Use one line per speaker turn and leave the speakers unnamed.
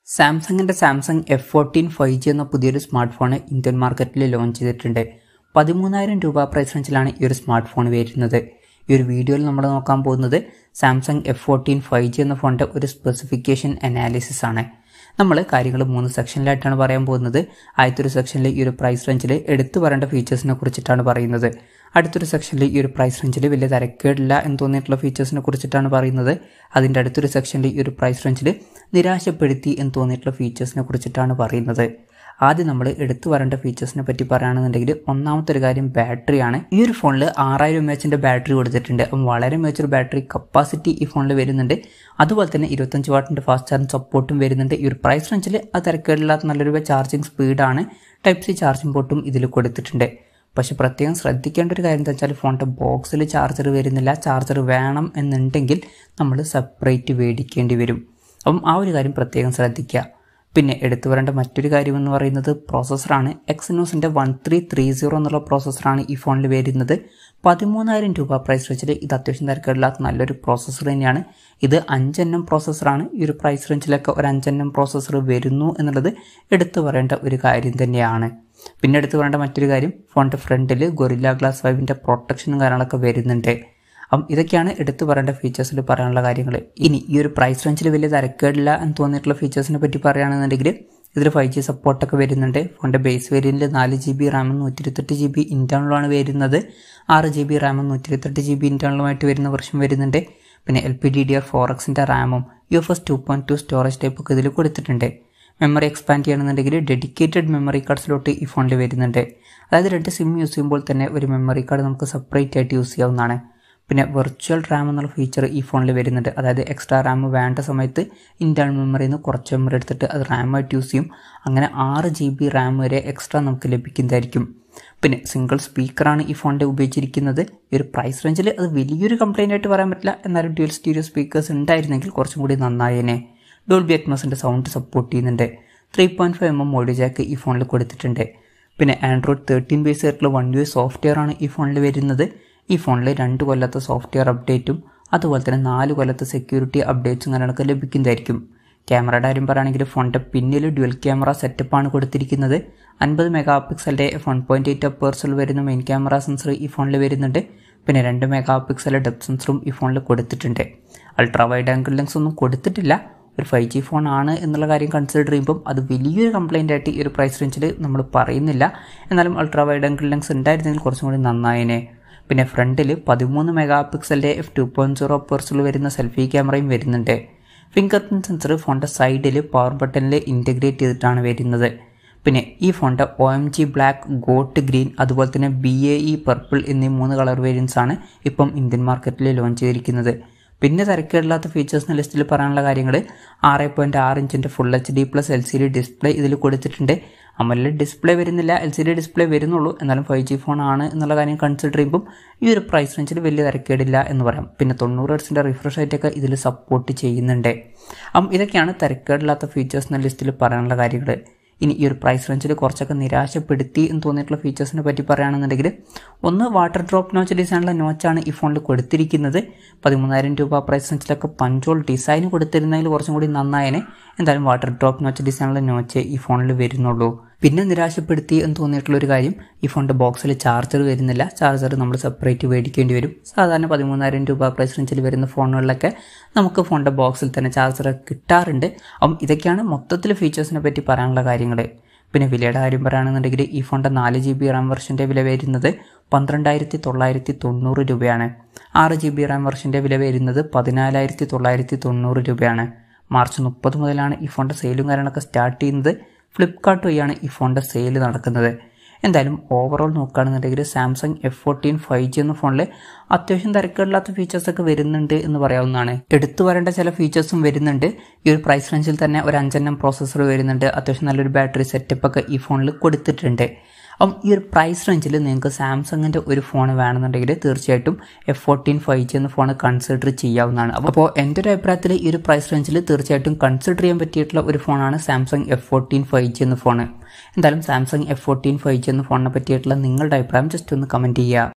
സാംസങ്ങിൻ്റെ Samsung F fourteen five G എന്ന പുതിയൊരു സ്മാർട്ട് ഫോൺ ഇന്ത്യൻ മാർക്കറ്റിൽ ലോഞ്ച് ചെയ്തിട്ടുണ്ട് പതിമൂന്നായിരം രൂപ പ്രൈസ് റേഞ്ചിലാണ് ഈ ഒരു സ്മാർട്ട് ഫോൺ വരുന്നത് ഈ ഒരു വീഡിയോയിൽ നമ്മൾ നോക്കാൻ പോകുന്നത് Samsung F fourteen five G എന്ന ഫോണിൻ്റെ ഒരു സ്പെസിഫിക്കേഷൻ അനാലിസിസ് ആണ് നമ്മൾ കാര്യങ്ങൾ മൂന്ന് സെക്ഷനിലായിട്ടാണ് പറയാൻ പോകുന്നത് ആദ്യത്തെ ഒരു സെക്ഷനിൽ ഈ ഒരു പ്രൈസ് റേഞ്ചിൽ എടുത്തു പറയേണ്ട ഫീച്ചേഴ്സിനെ കുറിച്ചിട്ടാണ് പറയുന്നത് അടുത്തൊരു സെക്ഷനിൽ ഈ ഒരു പ്രൈസ് റേഞ്ചിൽ വലിയ തരക്കേടില്ല എന്ന് തോന്നിയിട്ടുള്ള ഫീച്ചേഴ്സിനെ കുറിച്ചിട്ടാണ് പറയുന്നത് അതിൻ്റെ അടുത്തൊരു സെക്ഷനിൽ ഈ ഒരു പ്രൈസ് റേഞ്ചിൽ നിരാശപ്പെടുത്തി എന്ന് തോന്നിയിട്ടുള്ള ഫീച്ചേഴ്സിനെ കുറിച്ചിട്ടാണ് പറയുന്നത് ആദ്യം നമ്മൾ എടുത്തു പറയേണ്ട ഫീച്ചേഴ്സിനെ പറ്റി പറയുകയാണെന്നുണ്ടെങ്കിൽ ഒന്നാമത്തെ ഒരു കാര്യം ബാറ്ററിയാണ് ഈ ഒരു ഫോണിൽ ആറായിരം എം എച്ചിൻ്റെ ബാറ്ററി കൊടുത്തിട്ടുണ്ട് അപ്പം വളരെ മികച്ചൊരു ബാറ്ററി കപ്പാസിറ്റി ഈ ഫോണിൽ വരുന്നുണ്ട് അതുപോലെ തന്നെ ഇരുപത്തഞ്ച് വാട്ടിൻ്റെ ഫാസ്റ്റ് ചാർജിങ് സപ്പോർട്ടും വരുന്നുണ്ട് ഈ ഒരു പ്രൈസ് റേഞ്ചിൽ അത് തിരക്കേടില്ലാത്ത നല്ലൊരു ചാർജിങ് സ്പീഡാണ് ടൈപ്പ് സി ചാർജിങ് പോർട്ടും ഇതിൽ കൊടുത്തിട്ടുണ്ട് പക്ഷെ പ്രത്യേകം ശ്രദ്ധിക്കേണ്ട ഒരു കാര്യം എന്താ വെച്ചാൽ ഫോണിൻ്റെ ബോക്സിൽ ചാർജർ വരുന്നില്ല ചാർജർ വേണം എന്നുണ്ടെങ്കിൽ നമ്മൾ സെപ്പറേറ്റ് മേടിക്കേണ്ടി വരും അപ്പം ആ ഒരു കാര്യം പ്രത്യേകം ശ്രദ്ധിക്കുക പിന്നെ എടുത്തു വരേണ്ട മറ്റൊരു കാര്യം എന്ന് പറയുന്നത് പ്രോസസ്സറാണ് എക്സിനോസിൻ്റെ വൺ ത്രീ ത്രീ സീറോ എന്നുള്ള പ്രോസസ്സറാണ് ഈ ഫോണിൽ വരുന്നത് പതിമൂന്നായിരം രൂപ പ്രൈസ് റേഞ്ചിൽ ഇത് അത്യാവശ്യം തിരക്കേടില്ലാത്ത നല്ലൊരു പ്രോസസ്സർ തന്നെയാണ് ഇത് അഞ്ചെണ്ണം പ്രോസസ്സറാണ് ഈ ഒരു പ്രൈസ് റേഞ്ചിലൊക്കെ ഒരു അഞ്ചെണ്ണം പ്രോസസ്സർ വരുന്നു എന്നുള്ളത് എടുത്തു പറയേണ്ട ഒരു കാര്യം തന്നെയാണ് പിന്നെ എടുത്തു പറയേണ്ട മറ്റൊരു കാര്യം ഫോണിൻ്റെ ഫ്രണ്ടിൽ ഗൊറില്ല ഗ്ലാസ് ഫൈവിൻ്റെ പ്രൊട്ടക്ഷനും കാര്യങ്ങളൊക്കെ വരുന്നുണ്ട് അപ്പം ഇതൊക്കെയാണ് എടുത്തു പറയേണ്ട ഫീച്ചേഴ്സിൽ പറയാനുള്ള കാര്യങ്ങൾ ഇനി ഈ ഒരു പ്രൈസ് റേഞ്ചിൽ വലിയ തിരക്കേടില്ല എന്ന് തോന്നിയിട്ടുള്ള ഫീച്ചേഴ്സിനെ പറ്റി പറയുകയാണെന്നുണ്ടെങ്കിൽ ഇതിൽ ഫൈവ് ജി സപ്പോർട്ടൊക്കെ വരുന്നുണ്ട് ഫോണിൻ്റെ ബേസ് വേരിയൻറ്റിൽ നാല് ജി ബി റാമും നൂറ്റി ഇരുപത്തെട്ട് ജി ബി ഇൻറ്റേണലാണ് വരുന്നത് ആറ് ജി ബി റാമും നൂറ്റി ഇരുപത്തെട്ട് ജി ബി ഇൻറ്റേണലുമായിട്ട് വരുന്ന വെർഷൻ വരുന്നുണ്ട് പിന്നെ L P D D R four എക്സിൻ്റെ റാമും U F S two point two storage type ഒക്കെ ഇതിൽ കൊടുത്തിട്ടുണ്ട് മെമ്മറി എക്സ്പാൻഡ് ചെയ്യണമെന്നുണ്ടെങ്കിൽ ഡെഡിക്കേറ്റഡ് മെമ്മറി കാർഡ് സ്ലോട്ട് ഈ ഫോണിൽ വരുന്നുണ്ട് അതായത് രണ്ട് സിം യൂസ് ചെയ്യുമ്പോൾ തന്നെ ഒരു മെമ്മറി കാർഡ് നമുക്ക് സെപ്പറേറ്റ് ആയിട്ട് യൂസ് ചെയ്യാവുന്നതാണ് പിന്നെ വെർച്വൽ റാം എന്നുള്ള ഫീച്ചർ ഈ ഫോണിൽ വരുന്നുണ്ട് അതായത് എക്സ്ട്രാ റാം വേണ്ട സമയത്ത് ഇൻറ്റേർണൽ മെമ്മറിയിൽ നിന്ന് കുറച്ച് മെമ്മറി എടുത്തിട്ട് അത് റാമായിട്ട് യൂസ് ചെയ്യും അങ്ങനെ ആറ് ജി ബി റാം വരെ എക്സ്ട്രാ നമുക്ക് ലഭിക്കുന്നതായിരിക്കും പിന്നെ സിംഗിൾ സ്പീക്കറാണ് ഈ ഫോണിൻ്റെ ഉപയോഗിച്ചിരിക്കുന്നത് ഈ ഒരു പ്രൈസ് റേഞ്ചിൽ അത് വലിയൊരു കംപ്ലൈൻ്റ് ആയിട്ട് പറയാൻ പറ്റില്ല എന്നാലും ഡ്യുവൽ സ്റ്റീരിയോ സ്പീക്കേഴ്സ് ഉണ്ടായിരുന്നെങ്കിൽ കുറച്ചും കൂടി നന്നായേനെ ഡോൾബി അറ്റ്മസിൻ്റെ സൗണ്ട് സപ്പോർട്ട് ചെയ്യുന്നുണ്ട് three point five M M മോഡി ജാക്ക് ഈ ഫോണിൽ കൊടുത്തിട്ടുണ്ട് പിന്നെ ആൻഡ്രോയിഡ് തേർട്ടീൻ ബേസ് ആയിട്ടുള്ള വൺ യു സോഫ്റ്റ്വെയർ ആണ് ഈ ഫോണിൽ വരുന്നത് ഈ ഫോണിൽ രണ്ട് കൊല്ലത്തെ സോഫ്റ്റ്വെയർ അപ്ഡേറ്റും അതുപോലെ തന്നെ നാല് കൊല്ലത്തെ സെക്യൂരിറ്റി അപ്ഡേറ്റ്സും കാര്യങ്ങളൊക്കെ ലഭിക്കുന്നതായിരിക്കും ക്യാമറയുടെ കാര്യം പറയുകയാണെങ്കിൽ ഫോണിൻ്റെ പിന്നിൽ ഡ്യുവൽ ക്യാമറ സെറ്റപ്പാണ് കൊടുത്തിരിക്കുന്നത് അൻപത് മെഗാ പിക്സലിൻ്റെ വൺ പോയിൻറ്റ് എയ്റ്റ് അപ്പേഴ്സിൽ വരുന്ന മെയിൻ ക്യാമറ സെൻസർ ഈ ഫോണിൽ വരുന്നുണ്ട് പിന്നെ രണ്ട് മെഗാ പിക്സൽ ഡെപ്ത് സെൻസറും ഈ ഫോണിൽ കൊടുത്തിട്ടുണ്ട് അൾട്രാ വൈഡ് ആംഗിൾ ലെൻസ് ഒന്നും കൊടുത്തിട്ടില്ല ഒരു ഫൈവ് ജി ഫോൺ ആണ് എന്നുള്ള കാര്യം കൺസിഡർ ചെയ്യുമ്പം അത് വലിയൊരു കംപ്ലൈൻ്റ് ആയിട്ട് ഈ ഒരു പ്രൈസ് റേഞ്ചിൽ നമ്മൾ പറയുന്നില്ല എന്നാലും അൾട്രാ വൈഡ് ആംഗിൾ ലെൻസ് ഉണ്ടായിരുന്നെങ്കിൽ കുറച്ചും കൂടി നന്നായേനെ പിന്നെ ഫ്രണ്ടിൽ പതിമൂന്ന് മെഗാ പിക്സലിൻ്റെ എഫ് ടു പോയിൻറ്റ് സീറോ പേഴ്സിൽ വരുന്ന സെൽഫി ക്യാമറയും വരുന്നുണ്ട് ഫിംഗർ പ്രിൻറ്റ് സെൻസർ ഫോണിൻ്റെ സൈഡിൽ പവർ ബട്ടണിൽ ഇൻറ്റഗ്രേറ്റ് ചെയ്തിട്ടാണ് വരുന്നത് പിന്നെ ഈ ഫോണിൻ്റെ O M G black goat green അതുപോലെ തന്നെ ബി എ ഇ പർപ്പിൾ എന്നീ മൂന്ന് കളർ വേരിയൻസ് ആണ് ഇപ്പം ഇന്ത്യൻ മാർക്കറ്റിൽ ലോഞ്ച് ചെയ്തിരിക്കുന്നത് പിന്നെ തിരക്കേടില്ലാത്ത ഫീച്ചേഴ്സിന് ലിസ്റ്റിൽ പറയാനുള്ള കാര്യങ്ങൾ ആറ് പോയിൻറ്റ് ആറ് ഇഞ്ചിൻ്റെ full H D plus L C D display ഇതിൽ കൊടുത്തിട്ടുണ്ട് അമലിൽ ഡിസ്പ്ലേ വരുന്നില്ല എൽ സി ഡി ഡിസ്പ്ലേ വരുന്നുള്ളൂ എന്നാലും ഫൈവ് ജി ഫോൺ ആണ് എന്നുള്ള കാര്യം കൺസിഡർ ചെയ്യുമ്പം ഈ ഒരു പ്രൈസ് റേഞ്ചിൽ വലിയ തിരക്കേടില്ല എന്ന് പറയാം പിന്നെ തൊണ്ണൂറ് ഹെർട്സിൻ്റെ റിഫ്രഷ് റേറ്റൊക്കെ ഇതിൽ സപ്പോർട്ട് ചെയ്യുന്നുണ്ട് അപ്പം ഇതൊക്കെയാണ് തിരക്കേടില്ലാത്ത ഫീച്ചേഴ്സ് എന്ന ലിസ്റ്റിൽ പറയാനുള്ള കാര്യങ്ങൾ ഇനി ഈ ഒരു പ്രൈസ് റേഞ്ചിൽ കുറച്ചൊക്കെ നിരാശപ്പെടുത്തി എന്ന് തോന്നിയിട്ടുള്ള ഫീച്ചേഴ്സിനെ പറ്റി പറയുകയാണെന്നുണ്ടെങ്കിൽ ഒന്ന് വാട്ടർ ഡ്രോപ്പ് നോച്ച് ഡിസൈനുള്ള നോച്ചാണ് ഈ ഫോണിൽ കൊടുത്തിരിക്കുന്നത് പതിമൂന്നായിരം രൂപ പ്രൈസ് റേഞ്ചിലൊക്കെ പഞ്ചോൾ ഡിസൈൻ കൊടുത്തിരുന്നതിൽ കുറച്ചും കൂടി നന്നായനെ എന്തായാലും വാട്ടർ ഡ്രോപ്പ് നോച്ച് ഡിസൈനുള്ള നോച്ച് ഈ ഫോണിൽ വരുന്നുള്ളൂ പിന്നെ നിരാശപ്പെടുത്തി എന്ന് തോന്നിയിട്ടുള്ള ഒരു കാര്യം ഈ ഫോണിൻ്റെ ബോക്സിൽ ചാർജർ വരുന്നില്ല ചാർജർ നമ്മൾ സെപ്പറേറ്റ് മേടിക്കേണ്ടി വരും സാധാരണ പതിമൂന്നായിരം രൂപ പ്രൈസ് റേഞ്ചിൽ വരുന്ന ഫോണുകളിലൊക്കെ നമുക്ക് ഫോണിൻ്റെ ബോക്സിൽ തന്നെ ചാർജർ കിട്ടാറുണ്ട് അപ്പം ഇതൊക്കെയാണ് മൊത്തത്തിൽ ഫീച്ചേഴ്സിനെ പറ്റി പറയാനുള്ള കാര്യങ്ങൾ പിന്നെ വിലയുടെ കാര്യം പറയുകയാണെന്നുണ്ടെങ്കിൽ ഈ ഫോണിൻ്റെ നാല് ജി ബി റാം വെർഷൻ്റെ വില വരുന്നത് പന്ത്രണ്ടായിരത്തി തൊള്ളായിരത്തി തൊണ്ണൂറ് രൂപയാണ് ആറ് ജി ബി റാം വെർഷൻ്റെ വില വരുന്നത് പതിനാലായിരത്തി തൊള്ളായിരത്തി തൊണ്ണൂറ് രൂപയാണ് മാർച്ച് മുപ്പത് മുതലാണ് ഈ ഫോണിൻ്റെ സെയിലും കാര്യങ്ങളൊക്കെ സ്റ്റാർട്ട് ചെയ്യുന്നത് ഫ്ലിപ്കാർട്ട് വഴിയാണ് ഈ ഫോണിൻ്റെ സെയിൽ നടക്കുന്നത് എന്തായാലും ഓവറോൾ നോക്കുകയാണെന്നുണ്ടെങ്കിൽ Samsung F fourteen five G എന്ന ഫോണിൽ അത്യാവശ്യം തിരക്കേടില്ലാത്ത ഫീച്ചേഴ്സൊക്കെ വരുന്നുണ്ട് എന്ന് പറയാവുന്നതാണ് എടുത്തു വരേണ്ട ചില ഫീച്ചേഴ്സും വരുന്നുണ്ട് ഈ ഒരു പ്രൈസ് റേഞ്ചിൽ തന്നെ ഒരു അഞ്ചെണ്ണം പ്രോസസ്സർ വരുന്നുണ്ട് അത്യാവശ്യം നല്ലൊരു ബാറ്ററി സെറ്റപ്പ് ഒക്കെ ഈ ഫോണിൽ കൊടുത്തിട്ടുണ്ട് അപ്പം ഈ ഒരു പ്രൈസ് റേഞ്ചിൽ നിങ്ങൾക്ക് സാംസങ്ങിൻ്റെ ഒരു ഫോൺ വേണമെന്നുണ്ടെങ്കിൽ തീർച്ചയായിട്ടും എഫ് ഫോർട്ടീൻ ഫൈവ് ജി എന്ന ഫോൺ കൺസിഡർ ചെയ്യാവുന്നതാണ് അപ്പോൾ എൻ്റെ ഒരു അഭിപ്രായത്തിൽ ഈ ഒരു പ്രൈസ് റേഞ്ചിൽ തീർച്ചയായിട്ടും കൺസിഡർ ചെയ്യാൻ പറ്റിയിട്ടുള്ള ഒരു ഫോണാണ് Samsung F fourteen five G എന്ന ഫോൺ എന്തായാലും Samsung F fourteen five G എന്ന ഫോണിനെ പറ്റിയിട്ടുള്ള നിങ്ങളുടെ അഭിപ്രായം ജസ്റ്റ് ഒന്ന് കമൻറ്റ് ചെയ്യുക